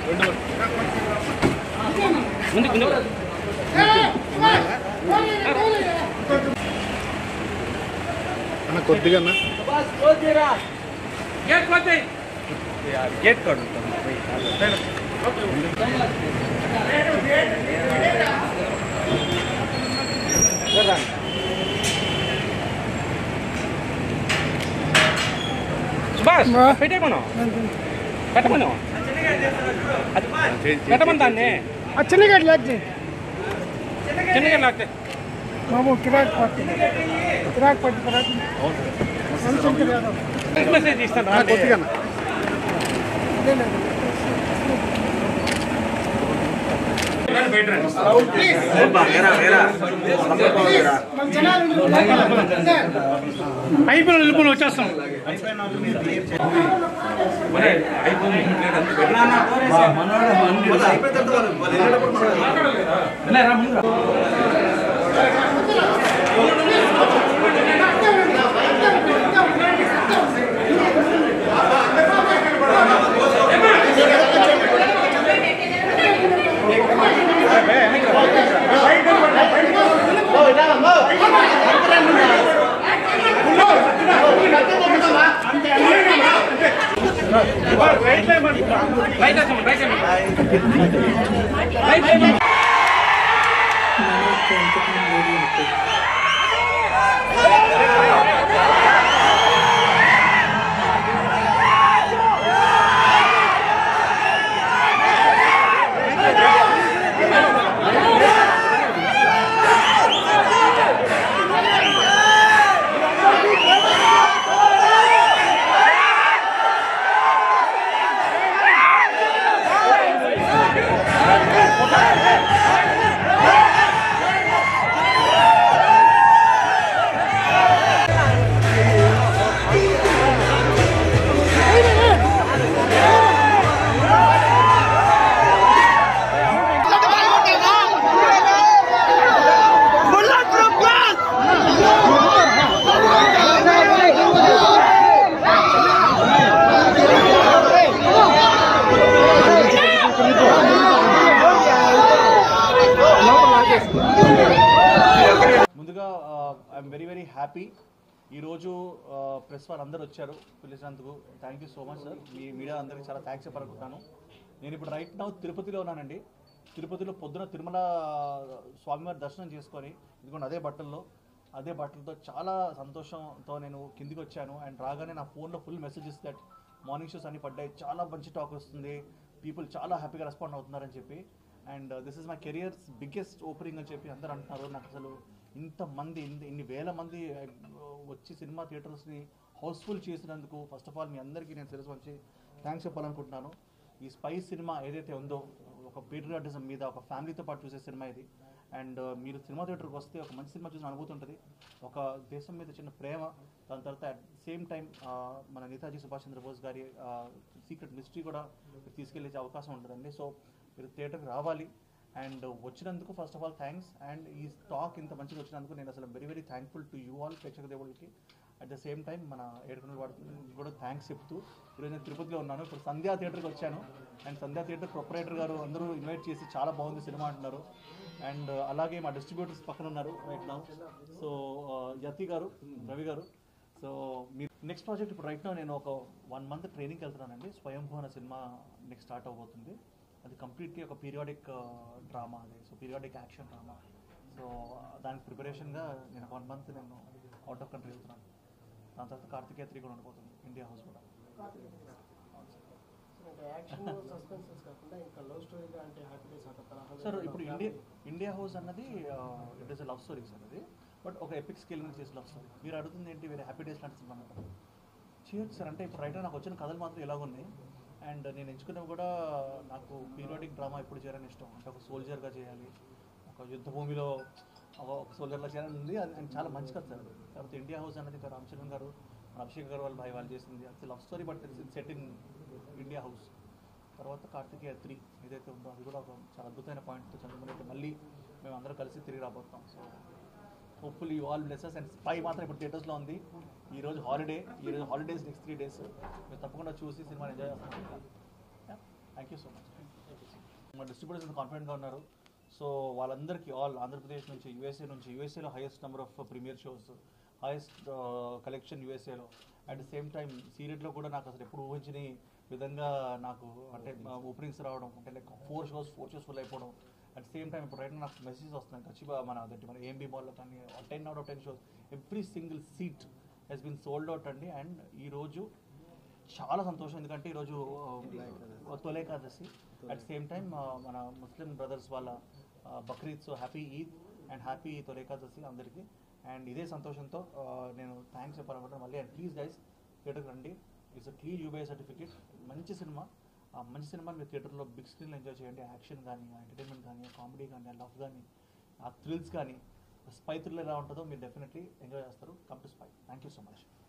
ముందుకు ముందుకు అన్న కొద్దిగా అన్న గేట్ కొట్టి గేట్ కార్డు సుభాష్ పెట్టేమను పెట్టమను పెట్టమని దాన్ని చిన్నగడ్డ లాగ్ చిన్నగా లాక్తే బాబు కిరాక్ పార్టీ కిరాక్ పార్టీ కిరాక్ రవిశంకర్ యాదవ్ మెసేజ్ ఇస్తాను రా కొద్దిగా అన్న అదే లేదు మన జనాలు అయిపోయిన వెళ్ళిపోయి వచ్చేస్తాం రైట్ వేసాము రైట్ రైట్ ముందుగా ఐఎమ్ వెరీ వెరీ హ్యాపీ ఈరోజు ప్రెస్ వారు అందరూ వచ్చారు పిలిచినందుకు thank you so much sir మీ మీడియా అందరికీ చాలా థ్యాంక్స్ చెప్పాలనుకుంటున్నాను నేను ఇప్పుడు రైట్ నౌ తిరుపతిలో ఉన్నానండి తిరుపతిలో పొద్దున తిరుమల స్వామివారి దర్శనం చేసుకొని ఇదిగోండి అదే బట్టల్లో అదే బట్టలతో చాలా సంతోషంతో నేను కిందికి వచ్చాను అండ్ రాగానే నా ఫోన్లో full messages that morning shows అన్ని పడ్డాయి చాలా మంచి టాక్ వస్తుంది పీపుల్ చాలా హ్యాపీగా రెస్పాండ్ అవుతున్నారని చెప్పి and this is my career's biggest opening అని చెప్పి అందరూ అంటున్నారు నాకు అసలు ఇంతమంది ఇన్ని ఇన్ని వేల మంది uh, వచ్చి సినిమా థియేటర్స్ని హౌస్ఫుల్ చేసినందుకు ఫస్ట్ ఆఫ్ ఆల్ మీ అందరికీ నేను తెలుసు వచ్చి థ్యాంక్స్ చెప్పాలనుకుంటున్నాను ఈ స్పై సినిమా ఏదైతే ఉందో ఒక పీట్రియాటిజం మీద ఒక ఫ్యామిలీతో పాటు చూసే సినిమా ఇది అండ్ మీరు సినిమా థియేటర్కి వస్తే ఒక మంచి సినిమా చూసిన అనుభూతి ఉంటుంది ఒక దేశం మీద చిన్న ప్రేమ దాని తర్వాత అట్ సేమ్ టైం మన నేతాజీ సుభాష్ చంద్రబోస్ గారి సీక్రెట్ మిస్టరీ కూడా మీరు తీసుకెళ్ళే అవకాశం ఉంటుందండి సో మీరు థియేటర్కి రావాలి అండ్ వచ్చినందుకు first of all thanks and ఈ స్టాక్ ఇంత మంచిగా వచ్చినందుకు నేను అసలు very very thankful to you all ప్రేక్షక దేవుడికి అట్ ద సేమ్ టైం మన ఏడుకొండల వాడికి కూడా థ్యాంక్స్ చెప్తూ ఈరోజు నేను తిరుపతిలో ఉన్నాను ఇప్పుడు సంధ్యా థియేటర్కి వచ్చాను అండ్ సంధ్యా థియేటర్ ప్రొపరేటర్ గారు అందరూ ఇన్వైట్ చేసి చాలా బాగుంది సినిమా అంటున్నారు అండ్ అలాగే మా డిస్ట్రిబ్యూటర్స్ పక్కన ఉన్నారు రైట్ నౌ సో యతి గారు రవి గారు సో మీ నెక్స్ట్ ప్రాజెక్ట్ ఇప్పుడు రైట్ నౌ నేను ఒక వన్ మంత్ ట్రైనింగ్కి వెళ్తున్నానండి స్వయంభూ అనే సినిమా నెక్స్ట్ స్టార్ట్ అవబోతుంది అది కంప్లీట్లీ ఒక పీరియాడిక్ డ్రామా అది so periodic action drama so దానికి ప్రిపరేషన్గా నేను వన్ మంత్ నేను అవుట్ ఆఫ్ కంట్రీ వెళ్తున్నాను దాని తర్వాత కార్తికేయ త్రీ కూడా ఉండబోతుంది ఇండియా హౌస్ కూడా యాక్షన్ సస్పెన్సెస్ కాకుండా ఇంకా లవ్ స్టోరీగా అంటే హ్యాపీనెస్ అట్లా తరహా సార్ ఇప్పుడు ఇండియా ఇండియా హౌస్ అన్నది it is love story sir అది బట్ ఒక ఎపిక్ స్కేల్ మీద చేసే లవ్ స్టోరీ మీరు అడుగుతుంది ఏంటి వేరే హ్యాపీ డేస్ లాంటి సినిమా అన్నమాట చేయొచ్చు సార్ అంటే ఇప్పుడు రైటర్ నాకు వచ్చిన కథలు మాత్రం ఇలాగ ఉన్నాయి అండ్ నేను ఎంచుకున్నవి కూడా నాకు పీరియాడిక్ డ్రామా ఎప్పుడు చేయాలని ఇష్టం అంటే ఒక సోల్జర్గా చేయాలి ఒక యుద్ధ భూమిలో ఒక ఒక సోల్జర్లా చేయాలని ఉంది అది అది చాలా మంచి కథ సార్ తర్వాత ఇండియా హౌస్ అనేది ఇంకా రామ్ చరణ్ గారు మన అభిషేక్ గారు వాళ్ళ భాయ్ వాళ్ళు చేసింది అది love story but set in India House తర్వాత కార్తికేయ త్రీ ఏదైతే ఉందో అది కూడా ఒక చాలా అద్భుతమైన పాయింట్తో చంద్రమని అయితే మళ్ళీ మేము అందరం కలిసి తిరిగి రాబోతున్నాం so hopefully you all blesses and Spy మాత్రం ఇప్పుడు థియేటర్స్లో ఉంది ఈ రోజు హాలిడే ఈ రోజు హాలిడేస్ నెక్స్ట్ త్రీ డేస్ మీరు తప్పకుండా చూసి సినిమాని ఎంజాయ్ చేస్తాం థ్యాంక్ యూ సో మచ్ మా డిస్ట్రిబ్యూటర్స్ కాన్ఫిడెంట్గా ఉన్నారు సో వాళ్ళందరికీ ఆల్ ఆంధ్రప్రదేశ్ నుంచి యూఎస్ఏ నుంచి యూఎస్ఏలో highest number of premiere shows highest collection యూఎస్ఏలో అట్ ద సేమ్ టైం సీరియట్లో కూడా నాకు అసలు ఎప్పుడు ఊహించని విధంగా నాకు అంటే ఓపెనింగ్స్ రావడం అంటే like four shows four shows full అయిపోవడం అట్ సేమ్ టైం ఇప్పుడు రైట్ నాకు మెసేజెస్ వస్తున్నాయి ఖచ్చితంగా మన అదంటే మన ఏఎంబీ మాల్లో కానీ ten out of ten shows every single seat has been sold out అండి అండ్ ఈరోజు చాలా సంతోషం ఎందుకంటే ఈరోజు ఆ, తొలి ఏకాదశి అట్ సేమ్ టైం మన ముస్లిం బ్రదర్స్ వాళ్ళ ఆ, Bakrid so happy Eid and happy Tholi Ekadashi అందరికీ అండ్ ఇదే సంతోషంతో ఆ, నేను థ్యాంక్స్ చెప్పాలనుకుంటున్నాను మళ్ళీ అండ్ ప్లీజ్ గైస్ థియేటర్కి రండి it's a clean UA certificate మంచి సినిమా ఆ మంచి సినిమా మీరు థియేటర్లో బిగ్ స్క్రీన్లో ఎంజాయ్ చేయండి యాక్షన్ కానీ ఎంటర్టైన్మెంట్ కానీ కామెడీ కానీ లవ్ కానీ ఆ థ్రిల్స్ కానీ స్పై థ్రిల్ ఎలా ఉంటుందో మీరు డెఫినెట్లీ ఎంజాయ్ చేస్తారు come to Spy thank you so much